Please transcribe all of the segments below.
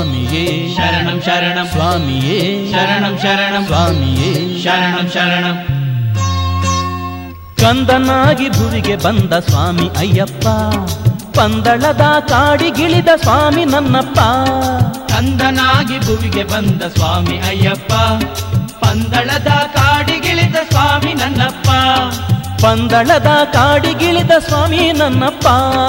ಸ್ವಾಮಿಯೇ ಶರಣಂ ಶರಣಂ ಸ್ವಾಮಿಯೇ ಶರಣಂ ಶರಣಂ ಸ್ವಾಮಿಯೇ ಶರಣಂ ಶರಣಂ ಕಂದನಾಗಿ ಭುವಿಗೆ ಬಂದ ಸ್ವಾಮಿ ಅಯ್ಯಪ್ಪ ಪಂದಳದ ಕಾಡಿಗಿಳಿದ ಸ್ವಾಮಿ ನನ್ನಪ್ಪ ಕಂದನಾಗಿ ಭುವಿಗೆ ಬಂದ ಸ್ವಾಮಿ ಅಯ್ಯಪ್ಪ ಪಂದಳದ ಕಾಡಿಗಿಳಿದ ಸ್ವಾಮಿ ನನ್ನಪ್ಪ ಪಂದಳದ ಕಾಡಿಗಿಳಿದ ಸ್ವಾಮಿ ನನ್ನಪ್ಪ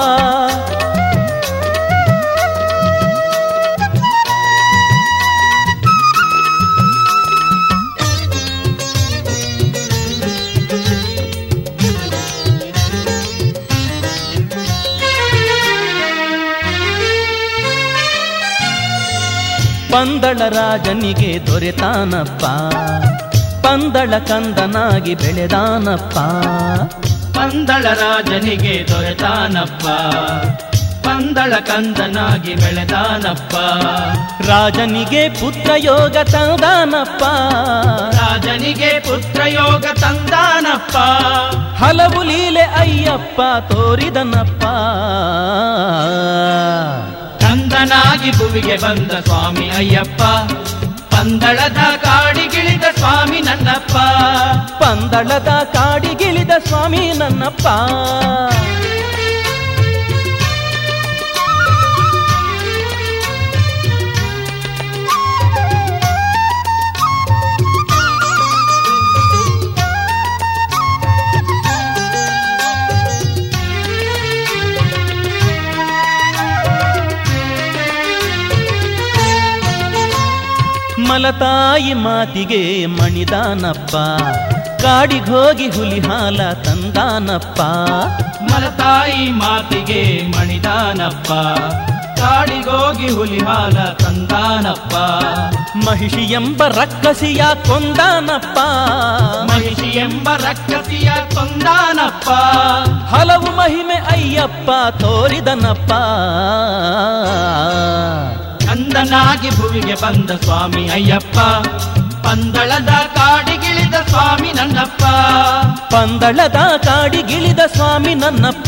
ಪಂದಳ ರಾಜನಿಗೆ ದೊರೆತಾನಪ್ಪ ಪಂದಳ ಕಂದನಾಗಿ ಬೆಳೆದಾನಪ್ಪ ಪಂದಳ ರಾಜನಿಗೆ ದೊರೆತಾನಪ್ಪ ಪಂದಳ ಕಂದನಾಗಿ ಬೆಳೆದಾನಪ್ಪ ರಾಜನಿಗೆ ಪುತ್ರ ಯೋಗ ತಂದಾನಪ್ಪ ರಾಜನಿಗೆ ಪುತ್ರಯೋಗ ತಂದಾನಪ್ಪ ಹಲವು ಲೀಲೆ ಅಯ್ಯಪ್ಪ ತೋರಿದನಪ್ಪ ಕಂದನಾಗಿ ಭುವಿಗೆ ಬಂದ ಸ್ವಾಮಿ ಅಯ್ಯಪ್ಪ ಪಂದಳದ ಕಾಡಿಗಿಳಿದ ಸ್ವಾಮಿ ನನ್ನಪ್ಪ ಪಂದಳದ ಕಾಡಿಗಿಳಿದ ಸ್ವಾಮಿ ನನ್ನಪ್ಪ ಮಲತಾಯಿ ಮಾತಿಗೆ ಮಣಿದಾನಪ್ಪ ಕಾಡಿಗೋಗಿ ಹುಲಿ ಹಾಲ ತಂದಾನಪ್ಪ ಮಲತಾಯಿ ಮಾತಿಗೆ ಮಣಿದಾನಪ್ಪ ಕಾಡಿಗೋಗಿ ಹುಲಿ ಹಾಲ ತಂದಾನಪ್ಪ ಮಹಿಷಿ ಎಂಬ ರಕ್ಕಸಿಯ ಕೊಂದಾನಪ್ಪ ಮಹಿಷಿ ಎಂಬ ರಕ್ಕಸಿಯ ಕೊಂದಾನಪ್ಪ ಹಲವು ಮಹಿಮೆ ಅಯ್ಯಪ್ಪ ತೋರಿದನಪ್ಪ ಕಂದನಾಗಿ ಭುವಿಗೆ ಬಂದ ಸ್ವಾಮಿ ಅಯ್ಯಪ್ಪ ಪಂದಳದ ಕಾಡಿಗಿಳಿದ ಸ್ವಾಮಿ ನನ್ನಪ್ಪ ಪಂದಳದ ಕಾಡಿಗಿಳಿದ ಸ್ವಾಮಿ ನನ್ನಪ್ಪ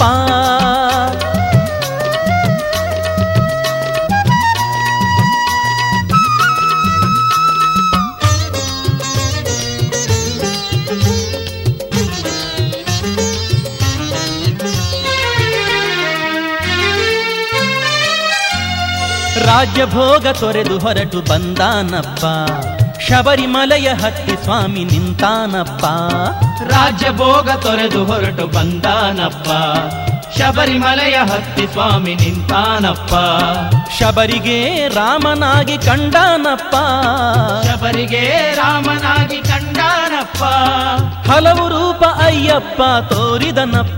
ರಾಜ್ಯ ಭೋಗ ತೊರೆದು ಹೊರಟು ಬಂದಾನಪ್ಪ ಶಬರಿಮಲೆಯ ಹತ್ತಿ ಸ್ವಾಮಿ ನಿಂತಾನಪ್ಪ ರಾಜ್ಯ ಭೋಗ ತೊರೆದು ಹೊರಟು ಬಂದಾನಪ್ಪ ಶಬರಿಮಲೆಯ ಹತ್ತಿ ಸ್ವಾಮಿ ನಿಂತಾನಪ್ಪ ಶಬರಿಗೆ ರಾಮನಾಗಿ ಕಂಡಾನಪ್ಪ ಶಬರಿಗೆ ರಾಮನಾಗಿ ಕಂಡಾನಪ್ಪ ಹಲವು ರೂಪ ಅಯ್ಯಪ್ಪ ತೋರಿದನಪ್ಪ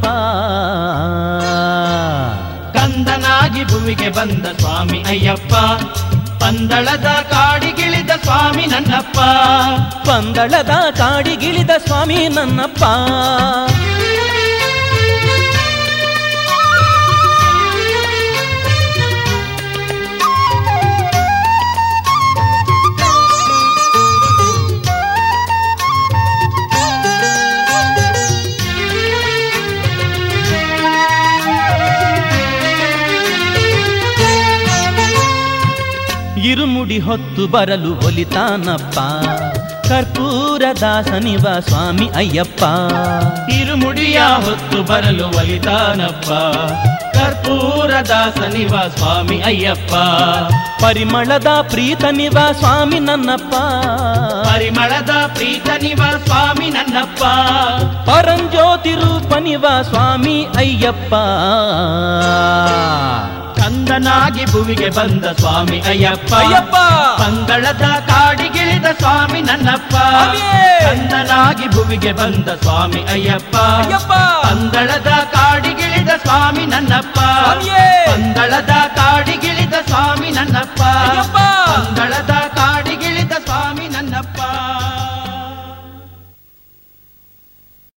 ಕಂದನಾಗಿ ಭುವಿಗೆ ಬಂದ ಸ್ವಾಮಿ ಅಯ್ಯಪ್ಪ ಪಂದಳದ ಕಾಡಿಗಿಳಿದ ಸ್ವಾಮಿ ನನ್ನಪ್ಪ ಪಂದಳದ ಕಾಡಿಗಿಳಿದ ಸ್ವಾಮಿ ನನ್ನಪ್ಪ ಇರುಮುಡಿ ಹೊತ್ತು ಬರಲು ಒಲಿತಾನಪ್ಪ ಕರ್ಪೂರ ದಾಸನಿವ ಸ್ವಾಮಿ ಅಯ್ಯಪ್ಪ ತಿರುಮುಡಿಯ ಹೊತ್ತು ಬರಲು ಒಲಿತಾನಪ್ಪ ಕರ್ಪೂರ ದಾಸನಿವ ಸ್ವಾಮಿ ಅಯ್ಯಪ್ಪ ಪರಿಮಳದ ಪ್ರೀತನಿವ ಸ್ವಾಮಿ ನನ್ನಪ್ಪ ಪರಿಮಳದ ಪ್ರೀತನಿವ ಸ್ವಾಮಿ ನನ್ನಪ್ಪ ಪರಂಜ್ಯೋತಿ ರೂಪನಿವ ಸ್ವಾಮಿ ಅಯ್ಯಪ್ಪ ಕಂದನಾಗಿ ಭುವಿಗೆ ಬಂದ ಸ್ವಾಮಿ ಅಯ್ಯಪ್ಪ ಅಯ್ಯಪ್ಪ ಪಂದಳದ ಕಾಡಿಗಿಳಿದ ಸ್ವಾಮಿ ನನ್ನಪ್ಪ ಸ್ವಾಮಿಯೇ! ಕಂದನಾಗಿ ಭುವಿಗೆ ಬಂದ ಸ್ವಾಮಿ ಅಯ್ಯಪ್ಪ ಅಯ್ಯಪ್ಪ ಪಂದಳದ ಕಾಡಿಗಿಳಿದ ಸ್ವಾಮಿ ನನ್ನಪ್ಪ ಸ್ವಾಮಿಯೇ! ಪಂದಳದ ಕಾಡಿಗಿಳಿದ ಸ್ವಾಮಿ ನನ್ನಪ್ಪ ಅಯ್ಯಪ್ಪ